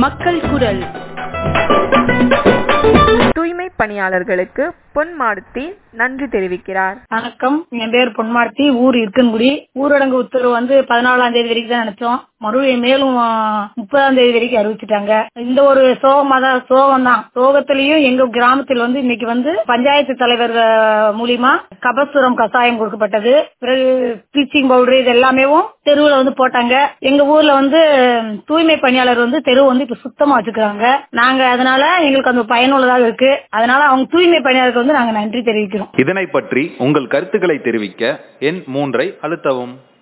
மக்கள் குரல் தூய்மை பணியாளர்களுக்கு பொன் மாடுத்தி நன்றி தெரிவிக்கிறார் வணக்கம் என் பேர் பொன்மார்த்தி ஊர் இருக்கன்குடி ஊரடங்கு உத்தரவு வந்து பதினாலாம் தேதி வரைக்கும் தான் நினைச்சோம் மறுபடியும் மேலும் ஆ, முப்பதாம் தேதி வரைக்கும் அறிவிச்சிட்டாங்க இந்த ஒரு சோகமா தான் சோகம் தான் சோகத்திலையும் எங்க கிராமத்தில் வந்து இன்னைக்கு வந்து பஞ்சாயத்து தலைவர் ஆ, மூலியமா கபசுரம் கசாயம் கொடுக்கப்பட்டது பிறகு ப்ளீச்சிங் பவுடர் இது எல்லாமேவும் தெருவுல வந்து போட்டாங்க எங்க ஊர்ல வந்து தூய்மை பணியாளர் வந்து தெருவு வந்து இப்ப சுத்தமா வச்சுக்கிறாங்க நாங்க அதனால எங்களுக்கு அந்த பயனுள்ளதாக இருக்கு அதனால அவங்க தூய்மை பணியாளருக்கு வந்து நாங்க நன்றி தெரிவிக்கிறோம் இதனை பற்றி உங்கள் கருத்துக்களை தெரிவிக்க எண் மூன்றை அழுத்தவும்